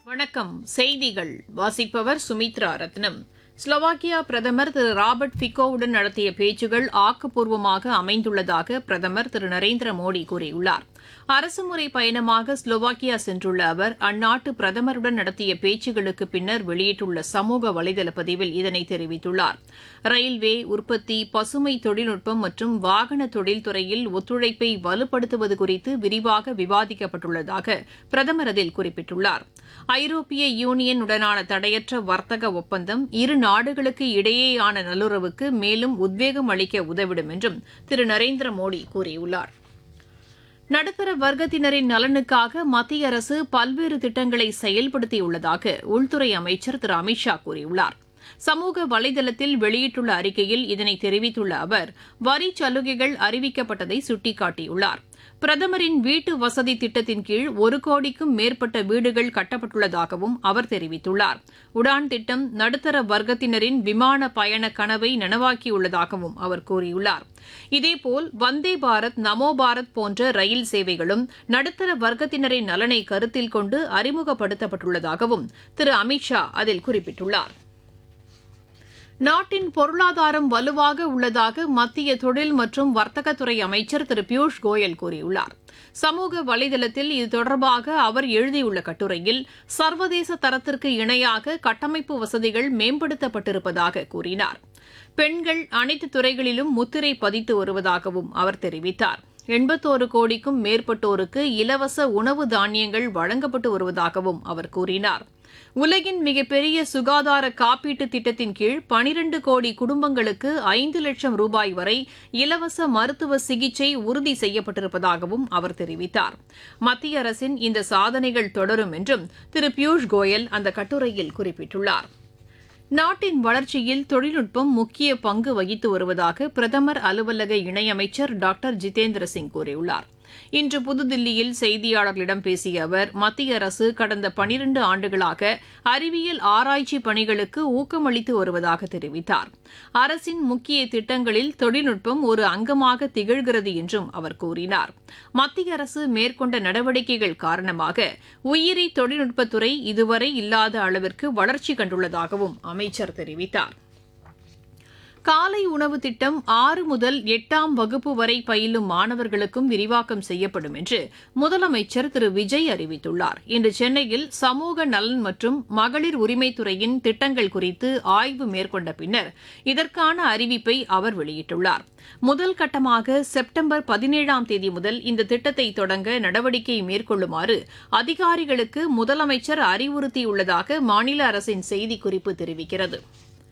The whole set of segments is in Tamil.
வணக்கம் செய்திகள் வாசிப்பவர் சுமித்ரா ரத்னம் ஸ்லோவாக்கியா பிரதமர் திரு ராபர்ட் ஃபிகோவுடன் நடத்திய பேச்சுகள் ஆக்கப்பூர்வமாக அமைந்துள்ளதாக பிரதமர் திரு நரேந்திர மோடி கூறியுள்ளார் அரசுமுறை பயணமாக ஸ்லோவாக்கியா சென்றுள்ள அவர் அந்நாட்டு பிரதமருடன் நடத்திய பேச்சுகளுக்கு பின்னர் வெளியிட்டுள்ள சமூக வலைதள பதிவில் இதனை தெரிவித்துள்ளார் ரயில்வே உற்பத்தி பசுமை தொழில்நுட்பம் மற்றும் வாகன தொழில்துறையில் ஒத்துழைப்பை வலுப்படுத்துவது குறித்து விரிவாக விவாதிக்கப்பட்டுள்ளதாக பிரதமர் அதில் குறிப்பிட்டுள்ளார் ஐரோப்பிய யூனியன் உடனான தடையற்ற வர்த்தக ஒப்பந்தம் இரு நாடுகளுக்கு இடையேயான நல்லுறவுக்கு மேலும் உத்வேகம் அளிக்க உதவிடும் என்றும் திரு நரேந்திர மோடி கூறியுள்ளார் நடுத்தர வர்க்கத்தினரின் நலனுக்காக மத்திய அரசு பல்வேறு திட்டங்களை செயல்படுத்தியுள்ளதாக உள்துறை அமைச்சர் திரு அமித் ஷா கூறியுள்ளார் சமூக வலைதளத்தில் வெளியிட்டுள்ள அறிக்கையில் இதனை தெரிவித்துள்ள அவர் வரி சலுகைகள் அறிவிக்கப்பட்டதை சுட்டிக்காட்டியுள்ளார் பிரதமரின் வீட்டு வசதி திட்டத்தின் கீழ் ஒரு கோடிக்கும் மேற்பட்ட வீடுகள் கட்டப்பட்டுள்ளதாகவும் அவர் தெரிவித்துள்ளார் உடான் திட்டம் நடுத்தர வர்க்கத்தினரின் விமான பயண கனவை நனவாக்கியுள்ளதாகவும் அவர் கூறியுள்ளார் இதேபோல் வந்தே பாரத் நமோ பாரத் போன்ற ரயில் சேவைகளும் நடுத்தர வர்க்கத்தினரின் நலனை கருத்தில் கொண்டு அறிமுகப்படுத்தப்பட்டுள்ளதாகவும் திரு அமித் ஷா அதில் குறிப்பிட்டுள்ளார் நாட்டின் பொருளாதாரம் வலுவாக உள்ளதாக மத்திய தொழில் மற்றும் வர்த்தகத்துறை அமைச்சர் திரு பியூஷ் கோயல் கூறியுள்ளார் சமூக வலைதளத்தில் இது தொடர்பாக அவர் எழுதியுள்ள கட்டுரையில் சர்வதேச தரத்திற்கு இணையாக கட்டமைப்பு வசதிகள் மேம்படுத்தப்பட்டிருப்பதாக கூறினார் பெண்கள் அனைத்து துறைகளிலும் முத்திரை பதித்து வருவதாகவும் அவர் தெரிவித்தார் எண்பத்தோரு கோடிக்கும் மேற்பட்டோருக்கு இலவச உணவு தானியங்கள் வழங்கப்பட்டு வருவதாகவும் அவர் கூறினார் உலகின் மிகப்பெரிய சுகாதார காப்பீட்டு திட்டத்தின் கீழ் பனிரண்டு கோடி குடும்பங்களுக்கு ஐந்து லட்சம் ரூபாய் வரை இலவச மருத்துவ சிகிச்சை உறுதி செய்யப்பட்டிருப்பதாகவும் அவர் தெரிவித்தார் மத்திய அரசின் இந்த சாதனைகள் தொடரும் என்றும் திரு பியூஷ் கோயல் அந்த கட்டுரையில் குறிப்பிட்டுள்ளார் நாட்டின் வளர்ச்சியில் தொழில்நுட்பம் முக்கிய பங்கு வகித்து வருவதாக பிரதமர் அலுவலக இணையமைச்சர் டாக்டர் ஜிதேந்திர சிங் கூறியுள்ளார் இன்று புதுதில்லியில் செய்தியாளர்களிடம் பேசிய அவர் மத்திய அரசு கடந்த பனிரண்டு ஆண்டுகளாக அறிவியல் ஆராய்ச்சி பணிகளுக்கு ஊக்கமளித்து வருவதாக தெரிவித்தார் அரசின் முக்கிய திட்டங்களில் தொழில்நுட்பம் ஒரு அங்கமாக திகழ்கிறது என்றும் அவர் கூறினார் மத்திய அரசு மேற்கொண்ட நடவடிக்கைகள் காரணமாக உயிரி தொழில்நுட்பத்துறை இதுவரை இல்லாத அளவிற்கு வளர்ச்சி கண்டுள்ளதாகவும் அமைச்சர் தெரிவித்தார் காலை உணவு திட்டம் ஆறு முதல் எட்டாம் வகுப்பு வரை பயிலும் மாணவர்களுக்கும் விரிவாக்கம் செய்யப்படும் என்று முதலமைச்சர் திரு விஜய் அறிவித்துள்ளார் இன்று சென்னையில் சமூக நலன் மற்றும் மகளிர் உரிமைத்துறையின் திட்டங்கள் குறித்து ஆய்வு மேற்கொண்ட பின்னர் இதற்கான அறிவிப்பை அவர் வெளியிட்டுள்ளார் முதல் கட்டமாக செப்டம்பர் பதினேழாம் தேதி முதல் இந்த திட்டத்தை தொடங்க நடவடிக்கை மேற்கொள்ளுமாறு அதிகாரிகளுக்கு முதலமைச்சர் அறிவுறுத்தியுள்ளதாக மாநில அரசின் செய்திக்குறிப்பு தெரிவிக்கிறது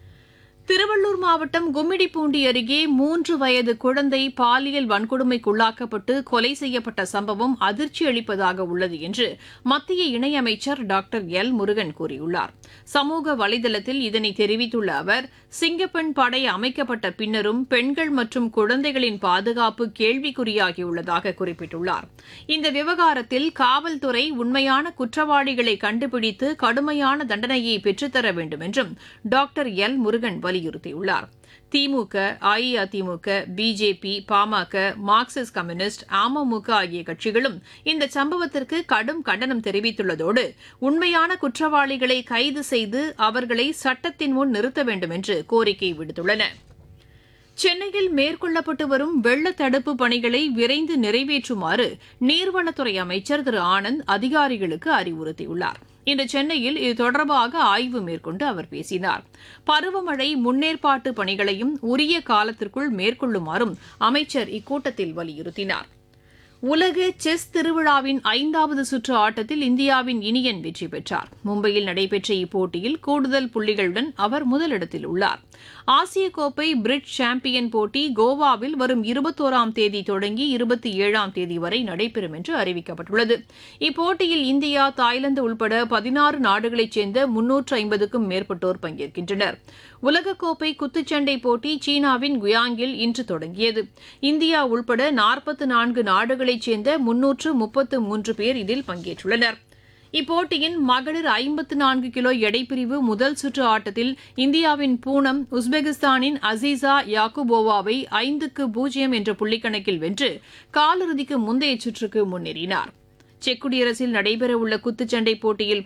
திருவள்ளூர் மாவட்டம் கும்மிடிப்பூண்டி அருகே மூன்று வயது குழந்தை பாலியல் வன்கொடுமைக்குள்ளாக்கப்பட்டு கொலை செய்யப்பட்ட சம்பவம் அதிர்ச்சி அளிப்பதாக உள்ளது என்று மத்திய இணையமைச்சர் டாக்டர் எல் முருகன் கூறியுள்ளார் சமூக வலைதளத்தில் இதனை தெரிவித்துள்ள அவர் சிங்கப்பெண் படை அமைக்கப்பட்ட பின்னரும் பெண்கள் மற்றும் குழந்தைகளின் பாதுகாப்பு கேள்விக்குறியாகியுள்ளதாக குறிப்பிட்டுள்ளார் இந்த விவகாரத்தில் காவல்துறை உண்மையான குற்றவாளிகளை கண்டுபிடித்து கடுமையான தண்டனையை பெற்றுத்தர வேண்டும் என்றும் டாக்டர் எல் முருகன் வலியுறுத்தியுள்ளார் DMK AIADMK BJP PMK Marxist communist AMMK ஆகிய கட்சிகளும் இந்த சம்பவத்திற்கு கடும் கண்டனம் தெரிவித்துள்ளதோடு உண்மையான குற்றவாளிகளை கைது செய்து அவர்களை சட்டத்தின் முன் நிறுத்த வேண்டும் என்று கோரிக்கை விடுத்துள்ளன சென்னையில் மேற்கொள்ளப்பட்டு வரும் வெள்ள தடுப்பு பணிகளை விரைந்து நிறைவேற்றுமாறு நீர்வளத்துறை அமைச்சர் திரு ஆனந்த் அதிகாரிகளுக்கு அறிவுறுத்தியுள்ளார் இன்று சென்னையில் இது தொடர்பாக ஆய்வு மேற்கொண்டு அவர் பேசினார் பருவமழை முன்னேற்பாட்டு பணிகளையும் உரிய காலத்திற்குள் மேற்கொள்ளுமாறும் அமைச்சர் இக்கூட்டத்தில் வலியுறுத்தினார் உலக செஸ் திருவிழாவின் ஐந்தாவது சுற்று ஆட்டத்தில் இந்தியாவின் இனியன் வெற்றி பெற்றார் மும்பையில் நடைபெற்ற இப்போட்டியில் கூடுதல் புள்ளிகளுடன் அவர் முதலிடத்தில் உள்ளார் ஆசிய கோப்பை பிரிட்ஜ் சாம்பியன் போட்டி கோவாவில் வரும் இருபத்தோராம் தேதி தொடங்கி இருபத்தி ஏழாம் தேதி வரை நடைபெறும் என்று அறிவிக்கப்பட்டுள்ளது இப்போட்டியில் இந்தியா தாய்லாந்து உள்பட பதினாறு நாடுகளைச் சேர்ந்த முன்னூற்று ஐம்பதுக்கும் மேற்பட்டோர் பங்கேற்கின்றனர் உலகக்கோப்பை குத்துச்சண்டை போட்டி சீனாவின் குயாங்கில் இன்று தொடங்கியது இந்தியா உள்பட நாற்பத்து நான்கு நாடுகளைச் சேர்ந்த முன்னூற்று முப்பத்து மூன்று பேர் இதில் பங்கேற்றுள்ளனர் இப்போட்டியின் மகளிர் ஐம்பத்து நான்கு கிலோ எடைப்பிரிவு முதல் சுற்று ஆட்டத்தில் இந்தியாவின் பூனம் உஸ்பெகிஸ்தானின் அசீசா யாக்குபோவாவை ஐந்துக்கு பூஜ்ஜியம் என்ற புள்ளிக்கணக்கில் வென்று காலிறுதிக்கு முந்தைய சுற்றுக்கு முன்னேறினார் செக் குடியரசில் நடைபெறவுள்ள குத்துச்சண்டை போட்டியில்